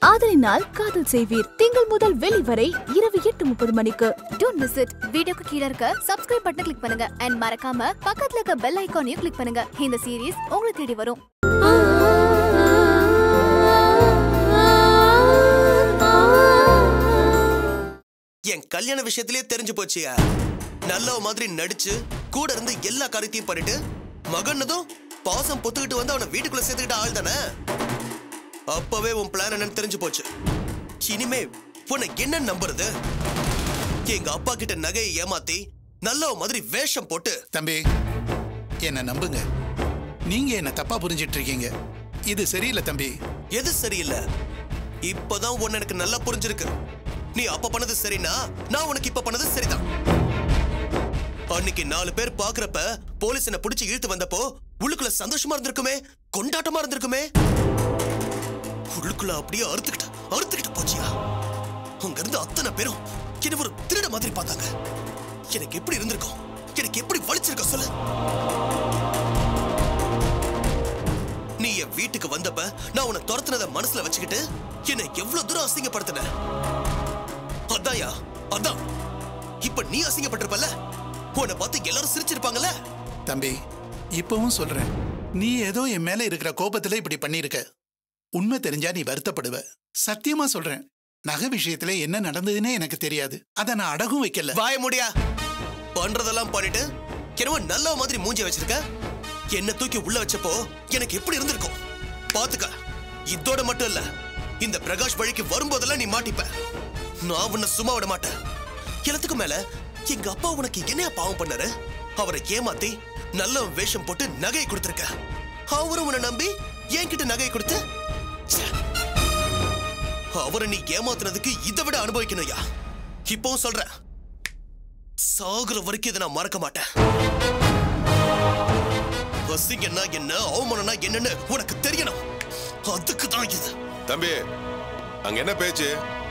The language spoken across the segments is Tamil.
ஆதலினால் காதல் செய்வீர் திங்கள் முதல் வெள்ளி வரை இரவு எட்டு முப்பது மணிக்கு டோன்ட் மிஸ் இட் வீடியோக்கு கீழ இருக்க சப்ஸ்கிரைப் பட்டனை கிளிக் பண்ணுங்க அண்ட் மறக்காம பக்கத்துல இருக்க பெல் ஐகானையும் கிளிக் பண்ணுங்க இந்த சீரிஸ் உங்களை தேடி வரும் என் கல்யாண விஷயத்திலேயே தெரிஞ்சு போச்சியா நல்ல மாதிரி நடிச்சு கூட இருந்து எல்லா காரியத்தையும் பண்ணிட்டு மகன்னதும் பாசம் பொத்துக்கிட்டு வந்து அவனை வீட்டுக்குள்ள சேர்த்துக்கிட்ட ஆள் தானே அப்பவே உன் பிளான் என்னன்னு தெரிஞ்சு போச்சு இனிமே உன்னை என்ன நம்புறது எங்க அப்பா கிட்ட நகையை ஏமாத்தி நல்ல மாதிரி வேஷம் போட்டு தம்பி என்ன நம்புங்க நீங்க என்ன தப்பா புரிஞ்சிட்டு இருக்கீங்க இது சரியில்லை தம்பி எது சரியில்லை இப்பதான் உன்னை எனக்கு நல்லா புரிஞ்சிருக்கு நீ அப்ப பண்ணது சரினா நான் உனக்கு இப்ப பண்ணது சரிதான் அன்னைக்கு நாலு பேர் பாக்குறப்ப போலீஸ் என்ன பிடிச்சு இழுத்து வந்தப்போ உள்ளுக்குள்ள சந்தோஷமா இருந்திருக்குமே கொண்டாட்டமா இருந்திருக்குமே உள்ளுக்குள்ள அப்படியே அறுத்துக்கிட்டு அறுத்துக்கிட்டு போச்சியா அங்க இருந்து அத்தனை பேரும் என்ன ஒரு திருட மாதிரி பார்த்தாங்க எனக்கு எப்படி இருந்திருக்கும் எனக்கு எப்படி வலிச்சிருக்க சொல்லு நீ என் வீட்டுக்கு வந்தப்ப நான் உன்னை துரத்துனத மனசுல வச்சுக்கிட்டு என்னை எவ்வளவு தூரம் அசிங்கப்படுத்தின அதான்யா அதான் இப்ப நீ அசிங்கப்பட்டிருப்பல உன்னை பார்த்து எல்லாரும் சிரிச்சிருப்பாங்கல்ல தம்பி இப்பவும் சொல்றேன் நீ ஏதோ என் மேல இருக்கிற கோபத்துல இப்படி பண்ணிருக்க உண்மை தெரிஞ்சா நீ வருத்தப்படுவ சத்தியமா சொல்றேன் நகை விஷயத்துல என்ன நடந்ததுன்னே எனக்கு தெரியாது அத நான் அடகும் வைக்கல வாய முடியா பண்றதெல்லாம் பண்ணிட்டு என்னவோ நல்ல மாதிரி மூஞ்சி வச்சிருக்க என்ன தூக்கி உள்ள வச்சப்போ எனக்கு எப்படி இருந்திருக்கும் பாத்துக்க இதோட மட்டும் இல்ல இந்த பிரகாஷ் வழிக்கு வரும்போதெல்லாம் நீ மாட்டிப்ப நான் உன்னை சும்மா விட மாட்டேன் எல்லாத்துக்கும் மேல எங்க அப்பா உனக்கு என்னையா பாவம் பண்ணாரு அவரை ஏமாத்தி நல்ல வேஷம் போட்டு நகையை கொடுத்திருக்க அவரும் உன்னை நம்பி என்கிட்ட நகையை கொடுத்து ச்சே. அவரை நீ ஏமாத்துனதுக்கு இதை விட அனுபவிக்கணும்யா இப்பவும் சொல்றேன் சாகுற வரைக்கும் இதை நான் மறக்க மாட்டேன் அசிங்கன்னா என்ன அவமானம்னா என்னன்னு உனக்கு தெரியணும் அதுக்கு தான் இது தம்பி அங்க என்ன பேச்சு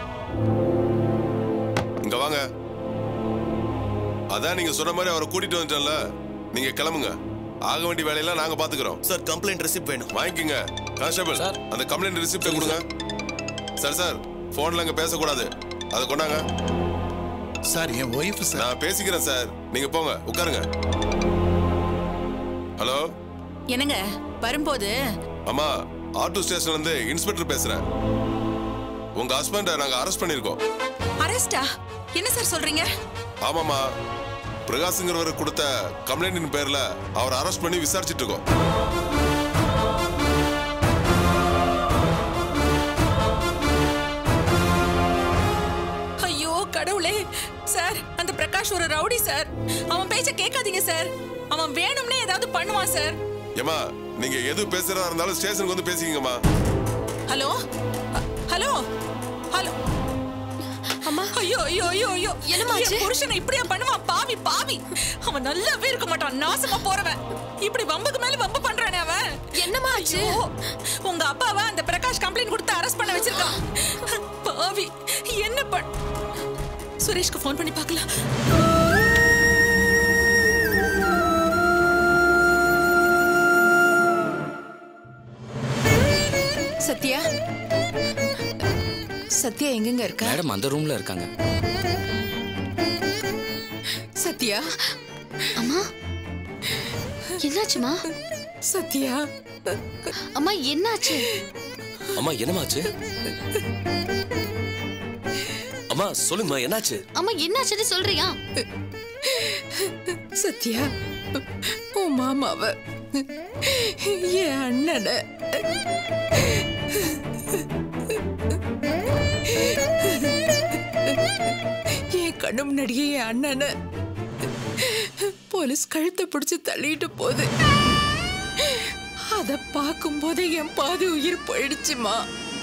இங்க வாங்க அதான் நீங்க சொன்ன மாதிரி அவரை கூட்டிட்டு வந்துட்டேன்ல நீங்க கிளம்புங்க ஆக வேண்டிய வேலையெல்லாம் நாங்க பாத்துக்கிறோம் சார் கம்ப்ளைண்ட் ரெசிப்ட் வேணும் வாங்கிக்கங்க கான்ஸ்டபிள் அந்த கம்ப்ளைண்ட் ரிசிப்ட் கொடுங்க சார் சார் போன்ல அங்க பேசக்கூடாது அதை கொண்டாங்க சார் என் ஒய்ஃப் சார் நான் பேசிக்கிறேன் சார் நீங்க போங்க உட்காருங்க ஹலோ என்னங்க வரும்போது அம்மா ஆட்டோ ஸ்டேஷன்ல இருந்து இன்ஸ்பெக்டர் பேசுறேன் உங்க ஹஸ்பண்ட நாங்க அரெஸ்ட் பண்ணிருக்கோம் அரெஸ்டா என்ன சார் சொல்றீங்க ஆமாமா பிரகாஷ்ங்கிறவர் கொடுத்த கம்ப்ளைண்டின் பேர்ல அவரை அரெஸ்ட் பண்ணி விசாரிச்சிட்டு இருக்கோம் ஐயோ கடவுளே சார் அந்த பிரகாஷ் ஒரு ரவுடி சார் அவன் பேச்ச கேட்காதீங்க சார் அவன் வேணும்னே ஏதாவது பண்ணுவான் சார் ஏமா நீங்க எது பேசுறதா இருந்தாலும் ஸ்டேஷனுக்கு வந்து பேசிக்கங்கம்மா ஹலோ அ- ஹலோ ஹலோ அம்மா ஐயோ ஐயோ ஐயோ ஐயோ என்னம்மாச்சு? என் புருஷனை இப்படியா பண்ணுவான் பாவி பாவி அவன் நல்லாவே இருக்க மாட்டான் நாசமா போறவன் இப்படி வம்புக்கு மேல வம்பு பண்றானே அவன் என்னம்மா ஆச்சு? ஐயோ, உங்க அப்பாவை அந்த பிரகாஷ் கம்ப்ளைண்ட் கொடுத்து அரெஸ்ட் பண்ண வச்சிருக்கான் பாவி என்ன பண் சுரேஷ்க்கு ஃபோன் பண்ணி பார்க்கலாம் சத்யா சத்யா எங்கெங்க இருக்கா மேடம் அந்த ரூம்ல இருக்காங்க சத்யா அம்மா என்னாச்சுமா சத்யா அம்மா என்னாச்சு அம்மா என்னமாச்சு அம்மா சொல்லுங்கம்மா என்னாச்சு அம்மா என்னாச்சுன்னு சொல்றியா சத்யா உன் மாமாவ என் அண்ணனை என் கண்ணு முன்னாடியே என் அண்ணனை போலீஸ் கழுத்தை பிடிச்சு தள்ளிட்டு போகுது அத பார்க்கும்போதே என் பாதி உயிர் போயிடுச்சுமா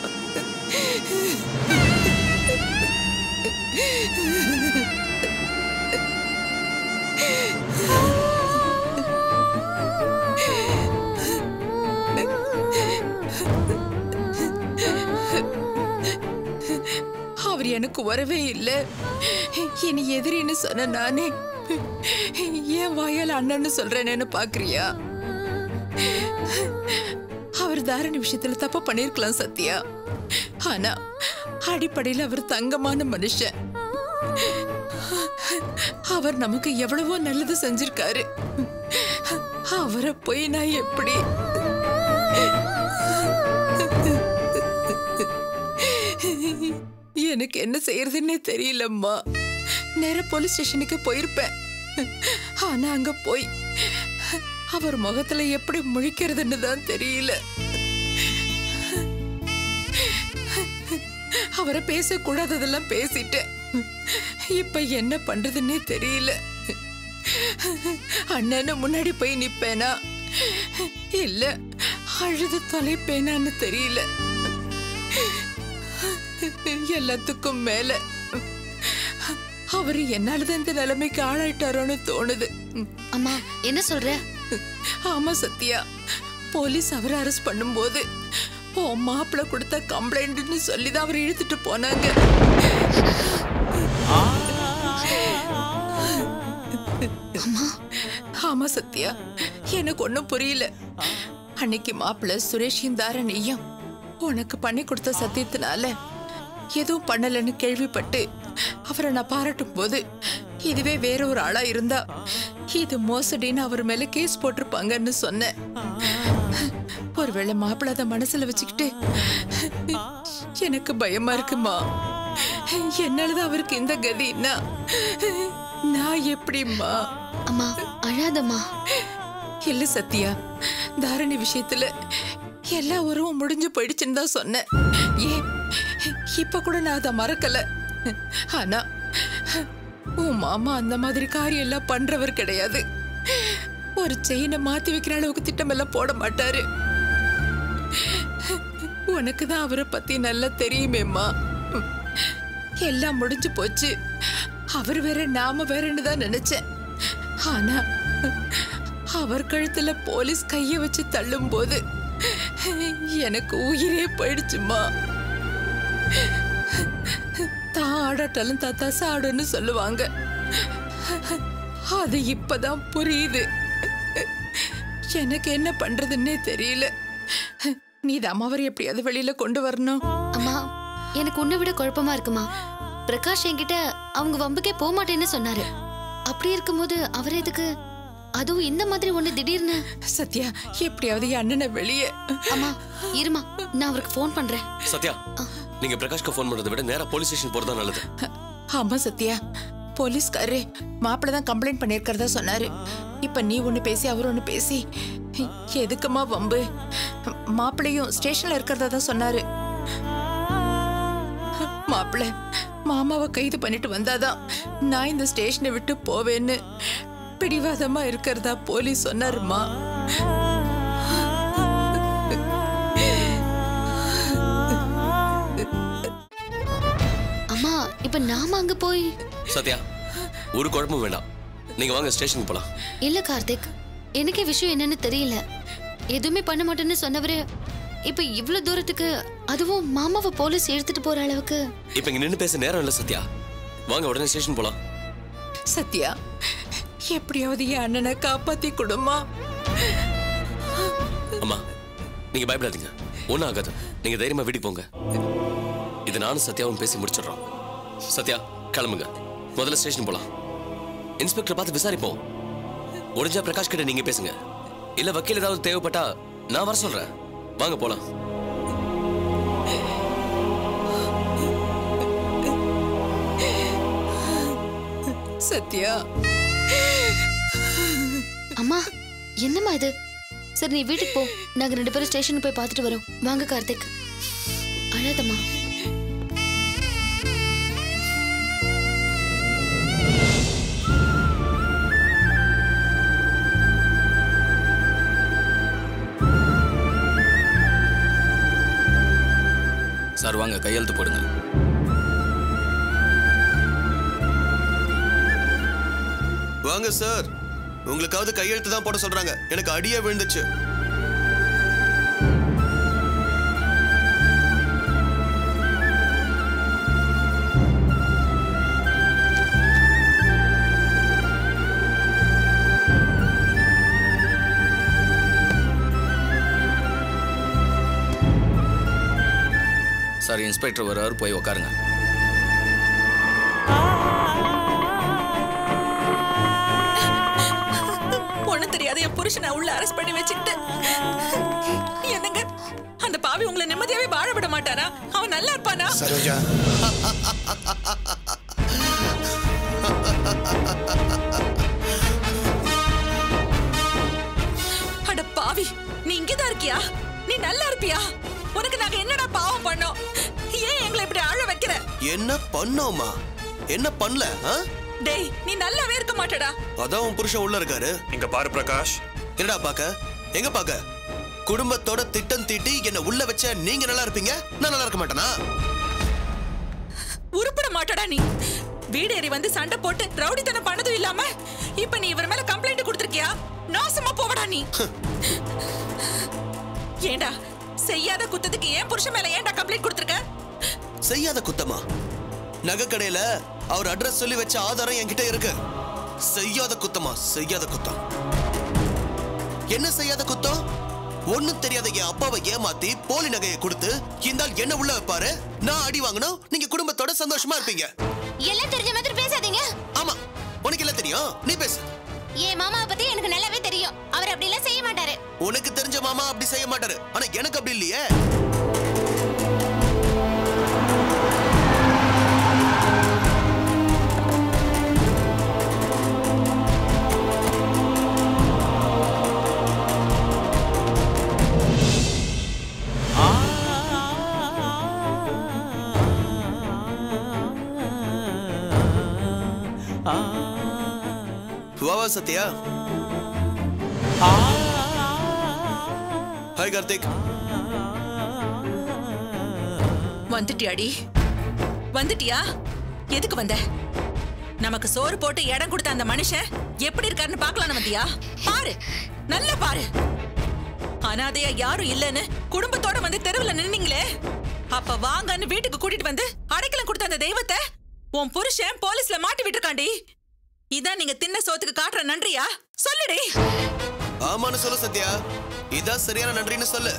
அவர் எனக்கு வரவே இல்லை இனி எதிரின்னு சொன்ன நானே ஏன் வாயால் அண்ணன்னு சொல்றேனேன்னு பாக்குறியா அவர் தாரணி விஷயத்துல தப்பு பண்ணிருக்கலாம் சத்யா ஆனா அடிப்படையில் அவர் தங்கமான மனுஷன் அவர் நமக்கு எவ்வளவோ நல்லது செஞ்சிருக்காரு அவரை போய் நான் எப்படி எனக்கு என்ன செய்யறதுன்னே தெரியலம்மா நேரா போலீஸ் ஸ்டேஷனுக்கு போயிருப்பேன் ஆனா அங்க போய் அவர் முகத்துல எப்படி முழிக்கிறதுன்னு தான் தெரியல அவரை பேசக்கூடாததெல்லாம் பேசிட்டேன் இப்ப என்ன பண்றதுன்னே தெரியல அண்ணன முன்னாடி போய் நிப்பேனா இல்ல அழுது தொலைப்பேனான்னு தெரியல எல்லாத்துக்கும் மேல அவரு என்னாலதான் இந்த நிலைமைக்கு ஆளாயிட்டாரோன்னு தோணுது அம்மா என்ன சொல்ற ஆமா சத்யா போலீஸ் அவரை அரெஸ்ட் பண்ணும்போது உன் மாப்பிள்ள கொடுத்த கம்ப்ளைண்ட்னு சொல்லி தான் அவர் இழுத்துட்டு போனாங்க ஆமா சத்யா எனக்கு ஒண்ணும் புரியல அன்னைக்கு மாப்பிள்ள சுரேஷையும் தாரணியும் உனக்கு பண்ணி கொடுத்த சத்தியத்தினால எதுவும் பண்ணலன்னு கேள்விப்பட்டு அவரை நான் பாராட்டும் போது இதுவே வேற ஒரு ஆளா இருந்தா இது மோசடின்னு அவர் மேல கேஸ் போட்டிருப்பாங்கன்னு சொன்னேன் ஒருவேளை மாப்பிள்ள அதை மனசுல வச்சுக்கிட்டு எனக்கு பயமா இருக்குமா என்னாலதான் அவருக்கு இந்த கதின்னா நான் எப்படிம்மா அம்மா அழாதம்மா இல்ல சத்யா தாரணி விஷயத்துல எல்லா உறவும் முடிஞ்சு போயிடுச்சுன்னு தான் சொன்னேன் ஏன் இப்ப கூட நான் அதை மறக்கல ஆனா உன் மாமா அந்த மாதிரி காரியம் எல்லாம் பண்றவர் கிடையாது ஒரு செயினை மாத்தி வைக்கிற அளவுக்கு திட்டம் எல்லாம் போட மாட்டாரு உனக்கு தான் அவரை பத்தி நல்லா தெரியுமேம்மா எல்லாம் முடிஞ்சு போச்சு அவர் வேற நாம வேறன்னு தான் நினைச்சேன் ஆனா அவர் கழுத்துல போலீஸ் கைய வச்சு தள்ளும் போது எனக்கு உயிரே போயிடுச்சுமா தான் ஆடாட்டாலும் தாத்தா சாடுன்னு சொல்லுவாங்க அது இப்பதான் புரியுது எனக்கு என்ன பண்றதுன்னே தெரியல நீ அவர் எப்படியாவது வெளியில கொண்டு வரணும் அம்மா எனக்கு உன்னை விட குழப்பமா இருக்குமா பிரகாஷ் என்கிட்ட அவங்க வம்புக்கே போக மாட்டேன்னு சொன்னாரு அப்படி இருக்கும்போது அவர் எதுக்கு அதுவும் இந்த மாதிரி ஒண்ணு திடீர்னு சத்யா எப்படியாவது என் அண்ணனை வெளியே அம்மா இருமா நான் அவருக்கு ஃபோன் பண்றேன் சத்யா நீங்க பிரகாஷ்க்கு ஃபோன் பண்றதை விட நேரா போலீஸ் ஸ்டேஷன் போறதா நல்லது ஆமா சத்யா போலீஸ்காரரு மாப்பிள்ள தான் கம்ப்ளைண்ட் பண்ணிருக்கிறதா சொன்னாரு இப்ப நீ ஒண்ணு பேசி அவர் ஒண்ணு பேசி எதுக்குமா வம்பு மாப்பிள்ளையும் ஸ்டேஷன்ல இருக்கிறதா தான் சொன்னாரு மாப்பிள்ள மாமாவை கைது பண்ணிட்டு வந்தாதான் நான் இந்த ஸ்டேஷனை விட்டு போவேன்னு பிடிவாதமா இருக்கிறதா போலீஸ் சொன்னாருமா அம்மா இப்ப நாம அங்க போய் சத்யா ஒரு குழப்பமும் வேண்டாம் நீங்க வாங்க ஸ்டேஷனுக்கு போலாம் இல்ல கார்த்திக் எனக்கே விஷயம் என்னன்னு தெரியல எதுவுமே பண்ண மாட்டேன்னு சொன்னவரு இப்ப இவ்வளவு தூரத்துக்கு அதுவும் மாமாவை போலீஸ் எடுத்துட்டு போற அளவுக்கு இப்ப இங்க நின்னு பேச நேரம் இல்ல சத்யா வாங்க உடனே ஸ்டேஷன் போலாம் சத்யா எப்படியாவது என் அண்ணனை காப்பாத்தி கொடுமா அம்மா நீங்க பயப்படாதீங்க ஒண்ணும் ஆகாது நீங்க தைரியமா வீட்டுக்கு போங்க இது நானும் சத்யாவும் பேசி முடிச்சிடுறோம் சத்யா கிளம்புங்க முதல்ல ஸ்டேஷன் போலாம் இன்ஸ்பெக்டர் பார்த்து விசாரிப்போம் முடிஞ்சா பிரகாஷ் கிட்ட நீங்க பேசுங்க இல்ல வக்கீல் ஏதாவது தேவைப்பட்டா நான் வர சொல்றேன் வாங்க போலாம் சத்யா அம்மா என்னம்மா இது சரி நீ வீட்டுக்கு போ நாங்க ரெண்டு பேரும் ஸ்டேஷனுக்கு போய் பார்த்துட்டு வரோம் வாங்க கார்த்திக் அழாதம்மா சார் வாங்க கையெழுத்து போடுங்க வாங்க சார் உங்களுக்காவது கையெழுத்து தான் போட சொல்றாங்க எனக்கு அடியே விழுந்துச்சு இன்ஸ்பெக்டர் வர்றாரு போய் உட்காருங்க ஒண்ணும் தெரியாத என் புருஷனை உள்ள அரெஸ்ட் பண்ணி வச்சுக்கிட்டு என்னங்க அந்த பாவி உங்களை நிம்மதியாவே வாழ விட மாட்டானா அவன் நல்லா இருப்பானா சரோஜா அட பாவி நீ இங்கதான் இருக்கியா நீ நல்லா இருப்பியா உனக்கு நாங்க என்னடா பாவம் பண்ணோம் ஏன் எங்களை இப்படி அழ வைக்கிற என்ன பண்ணோமா என்ன பண்ணல ஆ? டேய் நீ நல்லாவே இருக்க மாட்டடா அதான் உன் புருஷன் உள்ள இருக்காரு இங்க பாரு பிரகாஷ் என்னடா பாக்க எங்க பாக்க குடும்பத்தோட திட்டம் தீட்டி என்ன உள்ள வச்ச நீங்க நல்லா இருப்பீங்க நான் நல்லா இருக்க மாட்டேனா உருப்பட மாட்டடா நீ வீடேறி வந்து சண்டை போட்டு ரவுடித்தனம் பண்ணதும் இல்லாம இப்ப நீ இவர் மேல கம்ப்ளைண்ட் கொடுத்திருக்கியா நாசமா போவடா நீ ஏண்டா செய்யாத குத்தத்துக்கு ஏன் புருஷன் மேல ஏன்டா கம்ப்ளைண்ட் கொடுத்திருக்க செய்யாத குத்தமா நகைக்கடையில அவர் அட்ரஸ் சொல்லி வச்ச ஆதாரம் என்கிட்ட இருக்கு செய்யாத குத்தமா செய்யாத குத்தம் என்ன செய்யாத குத்தம் ஒண்ணும் தெரியாத என் அப்பாவை ஏமாத்தி போலி நகையை கொடுத்து இந்த ஆள் என்ன உள்ள வைப்பாரு நான் அடி வாங்கணும் நீங்க குடும்பத்தோட சந்தோஷமா இருப்பீங்க எல்லாம் தெரிஞ்ச மாதிரி பேசாதீங்க ஆமா உனக்கு எல்லாம் தெரியும் நீ பேசு என் மாமாவை பத்தி எனக்கு நல்லாவே தெரியும் அவர் அப்படி எல்லாம் செய்ய மாட்டாரு உனக்கு தெரிஞ்ச மாமா அப்படி செய்ய மாட்டாரு ஆனா எனக்கு அப்படி இல்லையே வா வா சத்யா ஹாய் கார்த்திக் வந்துட்டியாடி வந்துட்டியா எதுக்கு வந்த நமக்கு சோறு போட்டு இடம் கொடுத்த அந்த மனுஷன் எப்படி இருக்காருன்னு பார்க்கலான்னு வந்தியா பாரு நல்லா பாரு அனாதையா யாரும் இல்லைன்னு குடும்பத்தோட வந்து தெருவுல நின்னீங்களே அப்ப வாங்கன்னு வீட்டுக்கு கூட்டிட்டு வந்து அடைக்கலம் கொடுத்த அந்த தெய்வத்தை உன் புருஷன் போலீஸ்ல மாட்டி விட்டுருக்காண்டி இதான் நீங்க தின்ன சோத்துக்கு காட்டுற நன்றியா சொல்லுடி ஆமான்னு சொல்லு சத்யா இதான் சரியான நன்றின்னு சொல்லு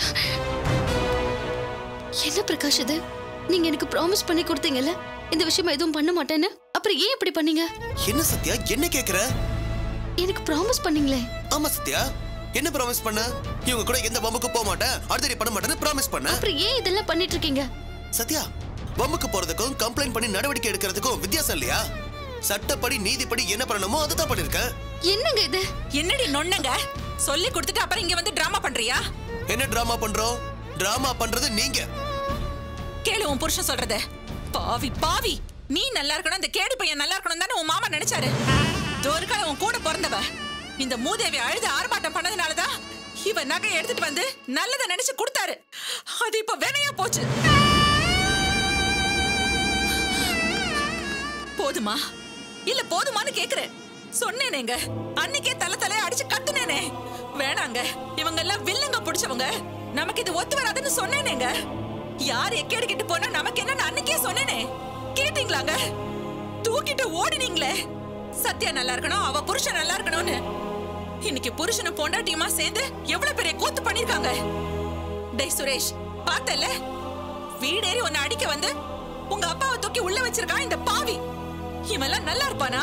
என்ன பிரகாஷ் இது நீங்க எனக்கு ப்ராமிஸ் பண்ணி கொடுத்தீங்கல்ல இந்த விஷயமா எதுவும் பண்ண மாட்டேன்னு அப்புறம் ஏன் இப்படி பண்ணீங்க என்ன சத்யா என்ன கேக்குற எனக்கு ப்ராமிஸ் பண்ணீங்களே ஆமா சத்யா என்ன ப்ராமிஸ் பண்ண இவங்க கூட எந்த பம்புக்கு போக மாட்டேன் அடுத்தடி பண்ண மாட்டேன்னு ப்ராமிஸ் பண்ண அப்புறம் ஏன் இதெல்லாம் பண்ணிட்டு இருக்கீங்க சத்யா பம்புக்கு போறதுக்கும் கம்ப்ளைண்ட் பண்ணி நடவடிக்கை எடுக்கிறதுக்கும் வித்தியாசம் இல்லையா சட்டப்படி நீதிப்படி என்ன பண்ணணுமோ அதுதான் பண்ணிருக்கேன் என்னங்க இது என்னடி நொண்ணுங்க சொல்லி கொடுத்துட்டு அப்புறம் இங்க வந்து டிராமா பண்றியா என்ன டிராமா பண்றோம் டிராமா பண்றது நீங்க கேளு உன் புருஷன் சொல்றத பாவி பாவி நீ நல்லா இருக்கணும் இந்த கேடி பையன் நல்லா இருக்கணும் தானே உன் மாமா நினைச்சாரு தோறுக்கால உன் கூட பிறந்தவ இந்த மூதேவி அழுது ஆர்ப்பாட்டம் பண்ணதுனாலதான் இவ நகை எடுத்துட்டு வந்து நல்லத நினைச்சு கொடுத்தாரு அது இப்ப வினையா போச்சு போதுமா இல்ல போதுமான்னு கேக்குறேன் சொன்னேனேங்க அன்னைக்கே தலை தலைய அடிச்சு கத்துனேனே வேணாங்க இவங்க எல்லாம் வில்லங்க பிடிச்சவங்க நமக்கு இது ஒத்து வராதுன்னு சொன்னேனேங்க யார் எக்கேடு கிட்டு போனா நமக்கு என்னன்னு அன்னைக்கே சொன்னேனே கேட்டீங்களாங்க தூக்கிட்டு ஓடினீங்களே சத்யா நல்லா இருக்கணும் அவ புருஷன் நல்லா இருக்கணும்னு இன்னைக்கு புருஷனும் பொண்டாட்டியுமா சேர்ந்து எவ்வளவு பெரிய கூத்து பண்ணிருக்காங்க டேய் சுரேஷ் பார்த்தல வீடேறி உன்னை அடிக்க வந்து உங்க அப்பாவை தூக்கி உள்ள வச்சிருக்கான் இந்த பாவி இவெல்லாம் நல்லா இருப்பானா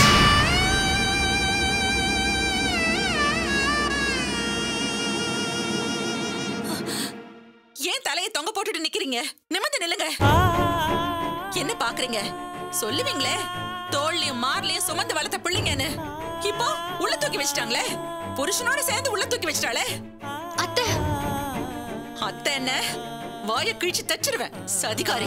ஏன் தலையை தொங்க போட்டுட்டு நிக்கிறீங்க நிமிர்ந்து நில்லுங்க என்ன பாக்குறீங்க சொல்லுவீங்களே தோல்லையும் மார்லயும் சுமந்து வளர்த்த பிள்ளைங்கன்னு இப்போ உள்ள தூக்கி வச்சிட்டாங்களே புருஷனோட சேர்ந்து உள்ள தூக்கி வச்சிட்டாளே அத்தை அத்தை என்ன வாய கிழிச்சு தச்சிருவேன் சதிகாரி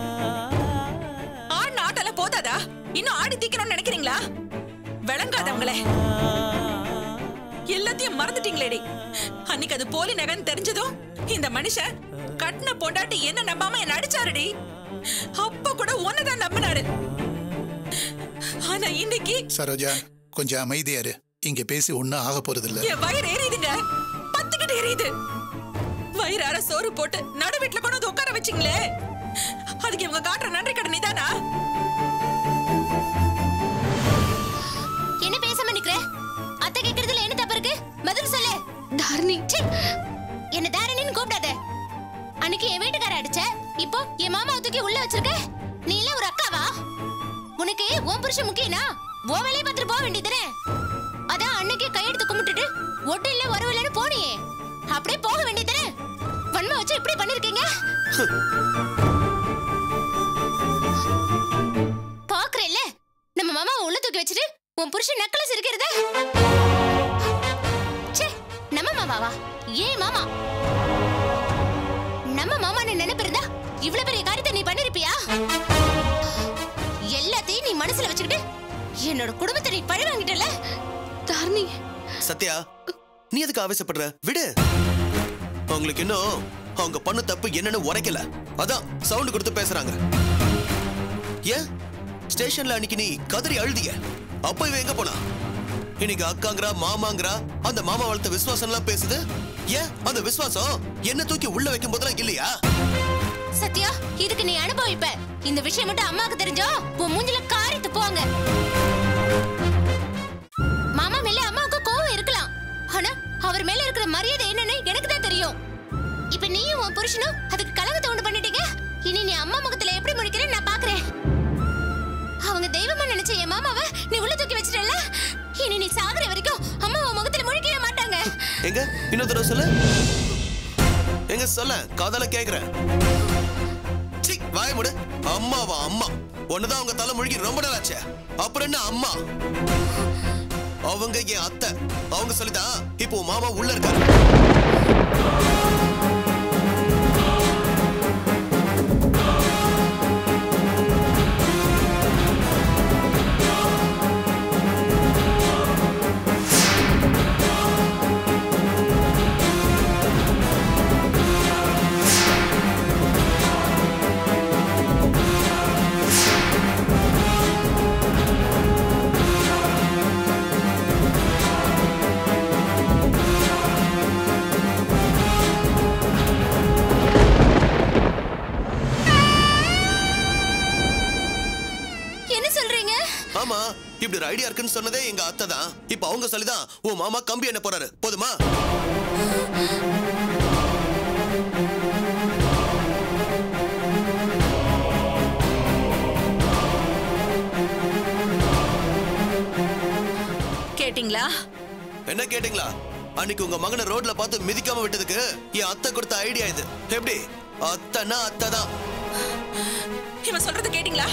ஆடின ஆட்டெல்லாம் போதாதா இன்னும் ஆடி தீக்கணும்னு நினைக்கிறீங்களா விளங்காதவங்களே எல்லாத்தையும் மறந்துட்டீங்களேடி அன்னைக்கு அது போலி நகன்னு தெரிஞ்சதும் இந்த மனுஷன் கட்டின பொண்டாட்டி என்ன நம்பாம என்ன அடிச்சாருடி அப்ப கூட ஒன்னதான் நம்பினாரு ஆனா இன்னைக்கு சரோஜா கொஞ்சம் அமைதியா இரு இங்க பேசி ஒண்ணும் ஆக போறதில்ல என் வயிறு எரியுதுங்க பத்துக்கிட்டு எரியுது வயிறார சோறு போட்டு நடு வீட்டுல கொண்டு வந்து உட்கார வச்சிங்களே அதுக்கு இவங்க காட்டுற நன்றி கடன் இதானா என்ன பேசாம நிக்கிற அத்தை கேக்குறதுல என்ன தப்பு இருக்கு பதில் சொல்லு தாரணி என்ன தாரணின்னு கூப்பிடாத அன்னைக்கு என் வீட்டுக்கார அடிச்ச இப்போ மாமாவை தூக்கி உள்ள வச்சிருக்க நீ எல்லாம் ஒரு அக்காவா உனக்கு உன் புருஷன் முக்கியனா உன் வேலையை பார்த்துட்டு போக வேண்டியதுனே அதான் அன்னைக்கே கையெடுத்து கும்பிட்டுட்டு ஒட்டு இல்ல வரவில்லைன்னு போனியே அப்படியே போக வேண்டியதுனே வன்மை வச்சு இப்படி பண்ணிருக்கீங்க பாக்குறேல்ல நம்ம மாமாவை உள்ள தூக்கி வச்சுட்டு உன் புருஷன் நெக்லஸ் இருக்கிறத ச்சே நம்ம மாமாவா ஏன் மாமா நம்ம மாமான்னு நினைப்பு இருந்தா இவ்வளவு பெரிய காரியத்தை நீ பண்ணிருப்பியா எல்லாத்தையும் நீ மனசுல வச்சுக்கிட்டு என்னோட குடும்பத்தை நீ பழி வாங்கிட்டல தாரணி சத்யா நீ எதுக்கு ஆவேசப்படுற விடு அவங்களுக்கு இன்னும் அவங்க பண்ண தப்பு என்னன்னு உரைக்கல அதான் சவுண்ட் கொடுத்து பேசுறாங்க ஏன் ஸ்டேஷன்ல அன்னைக்கு நீ கதறி அழுதிய அப்ப இவ எங்க போனா இன்னைக்கு அக்காங்கிறா மாமாங்கிறா அந்த மாமா வளர்த்த விசுவாசம் எல்லாம் பேசுது ஏன் அந்த விசுவாசம் என்ன தூக்கி உள்ள வைக்கும் போதெல்லாம் இல்லையா சத்யா இதுக்கு நீ அனுபவிப்ப இந்த விஷயம் மட்டும் அம்மாக்கு தெரிஞ்சோ உன் மூஞ்சில காரி துப்புவாங்க மாமா மேல அம்மாவுக்கு கோவம் இருக்கலாம் ஆனா அவர் மேல இருக்கிற மரியாதை என்னன்னு எனக்கு தான் தெரியும் இப்ப நீயும் உன் புருஷனும் அதுக்கு கலகத்தை உண்டு பண்ணிட்டீங்க இனி நீ அம்மா முகத்துல எப்படி முடிக்கிறேன்னு நான் பாக்குறேன் அவங்க தெய்வமா நினைச்ச என் மாமாவை நீ உள்ள தூக்கி வச்சிட்டல இனி நீ சாகுற வரைக்கும் அம்மா உன் முகத்துல முழிக்கவே மாட்டாங்க எங்க இன்னொரு தடவை சொல்லு எங்க சொல்ல காதால கேக்குறேன் சீ, வாய முடு அம்மாவா அம்மா ஒண்ணுதான் அவங்க தலை முழுகி ரொம்ப நாள் ஆச்சே அப்புறம் என்ன அம்மா அவங்க என் அத்தை அவங்க சொல்லிதான் இப்போ உன் மாமா உள்ள இருக்காரு என்ன சொல்றீங்க ஆமா இப்படி ஒரு ஐடியா இருக்குன்னு சொன்னதே எங்க அத்தை தான் இப்போ அவங்க சொல்லிதான் உன் மாமா கம்பி என்ன போறாரு போதுமா கேட்டிங்களா என்ன கேட்டீங்களா அன்னைக்கு உங்க மகனை ரோட்ல பார்த்து மிதிக்காம விட்டதுக்கு என் அத்தை கொடுத்த ஐடியா இது எப்படி அத்தைன்னா அத்தை தான் இவன் சொல்றத கேட்டிங்களா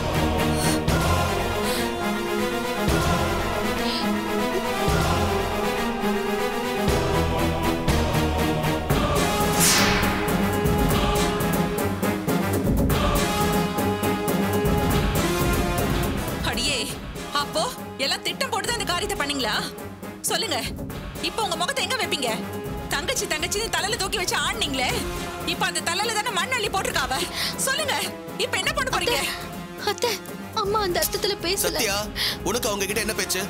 அடியே அப்போ எல்லாம் திட்டம் போட்டு தான் இந்த காரியத்தை பண்ணீங்களா சொல்லுங்க இப்போ உங்க முகத்தை எங்க வைப்பீங்க தங்கச்சி தங்கச்சி தலையில தூக்கி வச்சு ஆடுனீங்களே இப்ப அந்த தலையில தானே மண் அள்ளி போட்டிருக்காவ சொல்லுங்க இப்ப என்ன பண்ண போறீங்க அத்தை அம்மா அந்த அர்த்தத்துல பேசல சத்யா உனக்கு அவங்க கிட்ட என்ன பேச்சு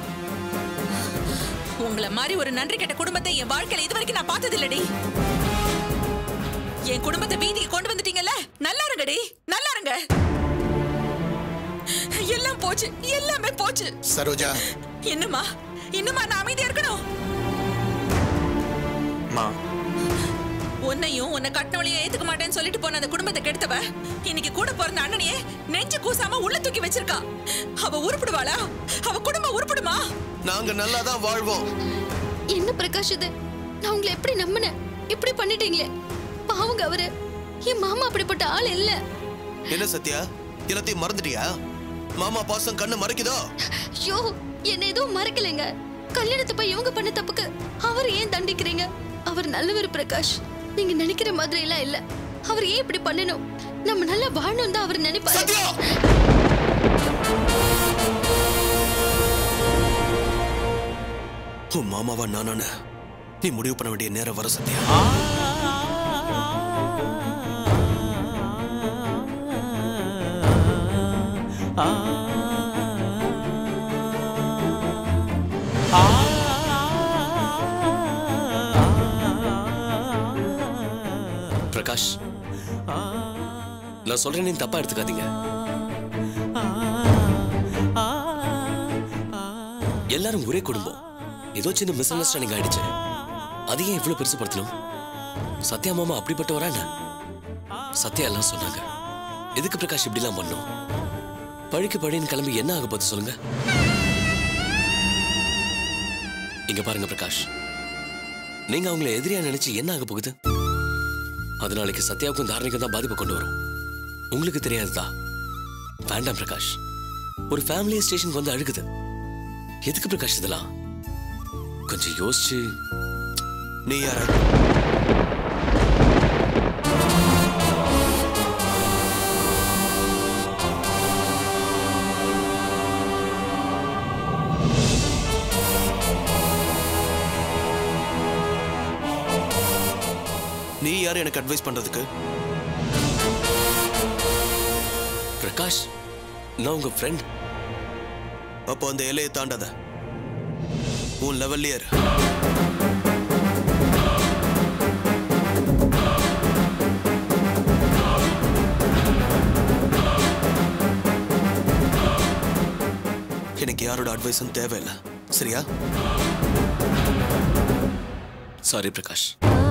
உங்கள மாதிரி ஒரு நன்றி கெட்ட குடும்பத்தை என் வாழ்க்கையில இது வரைக்கும் நான் பார்த்தது இல்லடி என் குடும்பத்தை வீதிக்கு கொண்டு வந்துட்டீங்கல்ல நல்லா இருங்கடி நல்லா இருங்க எல்லாம் போச்சு எல்லாமே போச்சு சரோஜா என்னம்மா இன்னுமா நான் அமைதியா இருக்கணும் மா உன்னையும் உன்னை கட்டினவளையும் ஏத்துக்க மாட்டேன்னு சொல்லிட்டு போன அந்த குடும்பத்தை கெடுத்தவ இன்னைக்கு கூட பிறந்த அண்ணனையே நெஞ்சு கூசாம உள்ள தூக்கி வச்சிருக்கா அவ உருப்பிடுவாளா அவ குடும்பம் உருப்பிடுமா நாங்க நல்லா தான் வாழ்வோம் என்ன பிரகாஷ் இது நான் உங்களை எப்படி நம்பினேன் இப்படி பண்ணிட்டீங்களே பாவங்க அவரு என் மாமா அப்படிப்பட்ட ஆள் இல்ல என்ன சத்யா எல்லாத்தையும் மறந்துட்டியா மாமா பாசம் கண்ணு மறைக்குதோ ஐயோ என்ன எதுவும் மறக்கலைங்க கல்யாணத்தை போய் இவங்க பண்ண தப்புக்கு அவர் ஏன் தண்டிக்கிறீங்க அவர் நல்லவர் பிரகாஷ் நீங்க நினைக்கிற மாதிரி எல்லாம் இல்ல அவர் ஏன் இப்படி பண்ணணும் நம்ம நல்லா வாழணும் தான் அவர் நினைப்பாரு சத்யா உன் மாமாவா நானான நீ முடிவு பண்ண வேண்டிய நேரம் வர சத்யா பிரகாஷ் நான் சொல்றேன் நீ தப்பா எடுத்துக்காதீங்க எல்லாரும் ஒரே குடும்பம் ஏதோ சின்ன மிஸ் அண்டர்ஸ்டாண்டிங் ஆயிடுச்சு அது ஏன் இவ்வளவு பெருசுப்படுத்தணும் சத்யா மாமா அப்படிப்பட்டவரா என்ன சத்யா எல்லாம் சொன்னாங்க எதுக்கு பிரகாஷ் இப்படிலாம் பண்ணும் பழிக்கு பழின்னு கிளம்பி என்ன ஆக போகுது சொல்லுங்க இங்க பாருங்க பிரகாஷ் நீங்க அவங்கள எதிரியா நினைச்சு என்ன ஆக போகுது அது நாளைக்கு சத்யாவுக்கும் தாரணிக்கும் தான் பாதிப்பு கொண்டு வரும் உங்களுக்கு தெரியாதுதா வேண்டாம் பிரகாஷ் ஒரு ஃபேமிலி ஸ்டேஷனுக்கு வந்து அழுகுது எதுக்கு பிரகாஷ் இதெல்லாம் கொஞ்சம் யோசிச்சு நீ யாரா நீ யாரு எனக்கு அட்வைஸ் பண்றதுக்கு பிரகாஷ் நான் உங்க ஃப்ரெண்ட் அப்போ அந்த எல்லையை தாண்டாத உன் லெவல்லே இரு எனக்கு யாரோட அட்வைஸும் தேவையில்லை சரியா சாரி பிரகாஷ்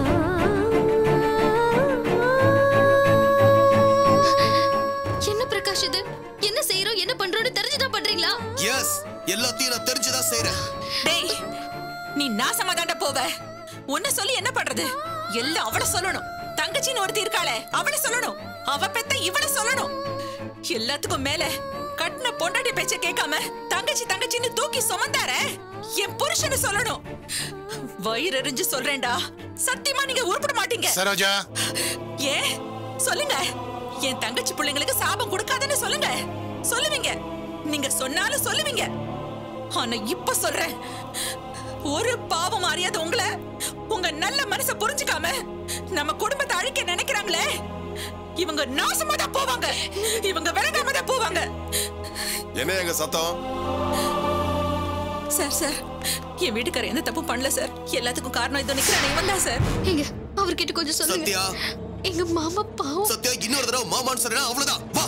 என்ன பிரகாஷ் இது என்ன செய்யறோம் என்ன பண்றோம்னு தெரிஞ்சுதான் பண்றீங்களா எஸ் எல்லாத்தையும் நான் தெரிஞ்சுதான் செய்றேன் டேய் நீ நாசமா தாண்ட போவ உன்னை சொல்லி என்ன பண்றது எல்லாம் அவள சொல்லணும் தங்கச்சின்னு ஒருத்தி இருக்காளே அவள சொல்லணும் அவ பெத்த இவள சொல்லணும் எல்லாத்துக்கும் மேல கட்டின பொண்டாட்டி பேச்ச கேட்காம தங்கச்சி தங்கச்சின்னு தூக்கி சுமந்தாரே என் புருஷனை சொல்லணும் வயிறு எரிஞ்சு சொல்றேன்டா சத்தியமா நீங்க உருப்பட மாட்டீங்க சரோஜா ஏன் சொல்லுங்க என் தங்கச்சி பிள்ளைங்களுக்கு சாபம் கொடுக்காதன்னு சொல்லுங்க சொல்லுவீங்க நீங்க சொன்னாலும் சொல்லுவீங்க ஆனா இப்ப சொல்றேன் ஒரு பாவம் அறியாத உங்களை உங்க நல்ல மனச புரிஞ்சுக்காம நம்ம குடும்பத்தை அழிக்க நினைக்கிறாங்களே இவங்க நாசமா தான் போவாங்க இவங்க விலகாம தான் போவாங்க என்ன எங்க சத்தம் சார் சார் என் வீட்டுக்காரர் எந்த தப்பும் பண்ணல சார் எல்லாத்துக்கும் காரணம் இதோ நிக்கிறானே இவன் தான் சார் எங்க அவர்கிட்ட கொஞ்சம் சொல்லுங்க சத்யா எங்க மாமா பாவம் சத்யா இன்னொரு தடவை மாமான்னு சொன்னா அவ்வளவுதான் வா